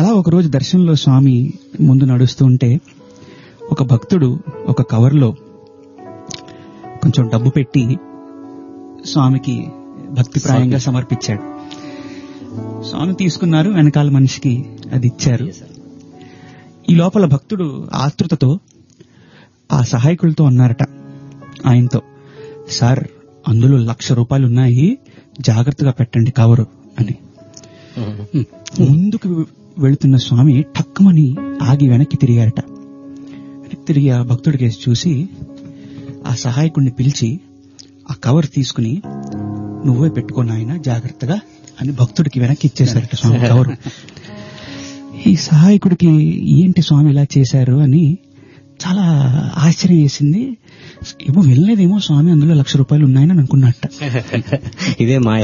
ఒకరోజు దర్శనంలో స్వామి ముందు నడుస్తూ ఉంటే ఒక భక్తుడు ఒక కవర్లో కొంచెం డబ్బు పెట్టి స్వామికి భక్తిప్రాయంగా సమర్పించాడు స్వామి తీసుకున్నారు వెనకాల మనిషికి అది ఇచ్చారు ఈ లోపల భక్తుడు ఆతృతతో ఆ సహాయకులతో అన్నారట ఆయనతో సార్ అందులో లక్ష రూపాయలు ఉన్నాయి జాగ్రత్తగా పెట్టండి కవరు అని ముందుకు వెళుతున్న స్వామి టక్కుమని ఆగి వెనక్కి తిరిగారట వెనక్కి తిరిగి ఆ భక్తుడి కేసి చూసి ఆ సహాయకుడిని పిలిచి ఆ కవర్ తీసుకుని నువ్వే పెట్టుకో నాయన జాగ్రత్తగా అని భక్తుడికి వెనక్కి ఇచ్చేశారట స్వామి కవరు ఈ సహాయకుడికి ఏంటి స్వామి ఇలా చేశారు అని చాలా ఆశ్చర్యం వేసింది ఏమో వెళ్ళలేదేమో స్వామి అందులో లక్ష రూపాయలు ఉన్నాయని అనుకున్నట్ట ఇదే మాయ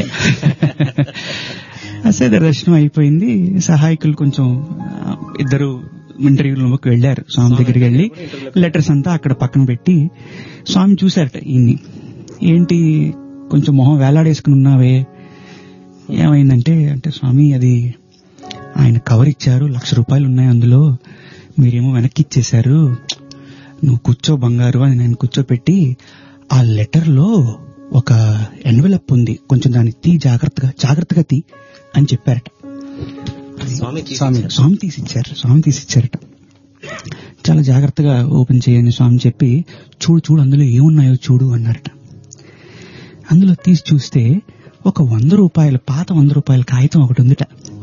అసలు దర్శనం అయిపోయింది సహాయకులు కొంచెం ఆ, ఇద్దరు ఇంటర్వ్యూ రూమ్కి వెళ్ళారు స్వామి దగ్గరికి వెళ్ళి లెటర్స్ అంతా అక్కడ పక్కన పెట్టి స్వామి చూశారట ఈయన్ని ఏంటి కొంచెం మొహం వేలాడేసుకుని ఉన్నావే ఏమైందంటే అంటే స్వామి అది ఆయన కవర్ ఇచ్చారు లక్ష రూపాయలు ఉన్నాయి అందులో మీరేమో వెనక్కి ఇచ్చేశారు నువ్వు కూర్చో బంగారు అని నేను కూర్చోపెట్టి ఆ లెటర్ లో ఒక ఎన్వెలప్ ఉంది కొంచెం దాన్ని తీ జాగ్రత్తగా జాగ్రత్తగా తీ అని చెప్పారట స్వామి స్వామి స్వామి తీసిచ్చారు స్వామి తీసిచ్చారట చాలా జాగ్రత్తగా ఓపెన్ చేయని స్వామి చెప్పి చూడు చూడు అందులో ఏమున్నాయో చూడు అన్నారట అందులో తీసి చూస్తే ఒక వంద రూపాయల పాత వంద రూపాయల కాగితం ఒకటి ఉందిట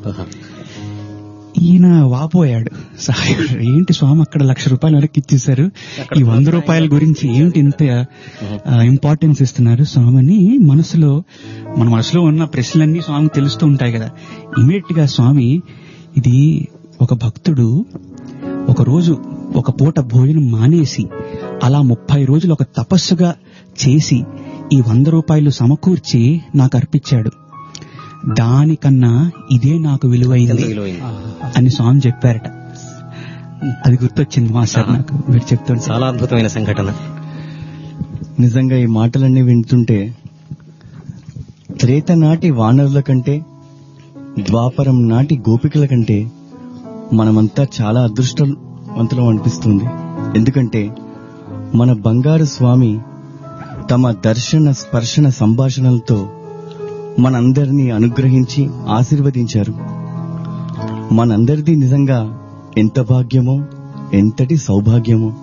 ఈయన వాపోయాడు సహాయకుడు ఏంటి స్వామి అక్కడ లక్ష రూపాయలు వరకు ఇచ్చేశారు ఈ వంద రూపాయల గురించి ఏమిటి ఇంత ఇంపార్టెన్స్ ఇస్తున్నారు స్వామి అని మనసులో మన మనసులో ఉన్న ప్రశ్నలన్నీ స్వామి తెలుస్తూ ఉంటాయి కదా ఇమీడియట్ గా స్వామి ఇది ఒక భక్తుడు ఒక రోజు ఒక పూట భోజనం మానేసి అలా ముప్పై రోజులు ఒక తపస్సుగా చేసి ఈ వంద రూపాయలు సమకూర్చి నాకు అర్పించాడు దానికన్నా ఇదే నాకు విలువైంది విలువైంది. అని స్వామి చెప్పారట అది గుర్తొచ్చింది మా సార్ నాకు మీరు చెప్తుంటే చాలా అద్భుతమైన సంఘటన నిజంగా ఈ మాటలన్నీ వింటుంటే త్రేత నాటి వానరుల కంటే ద్వాపరం నాటి గోపికల కంటే మనమంతా చాలా అదృష్టవంతులం అనిపిస్తుంది ఎందుకంటే మన బంగారు స్వామి తమ దర్శన స్పర్శన సంభాషణలతో మనందరినీ అనుగ్రహించి ఆశీర్వదించారు మనందరిది నిజంగా ఎంత భాగ్యమో ఎంతటి సౌభాగ్యమో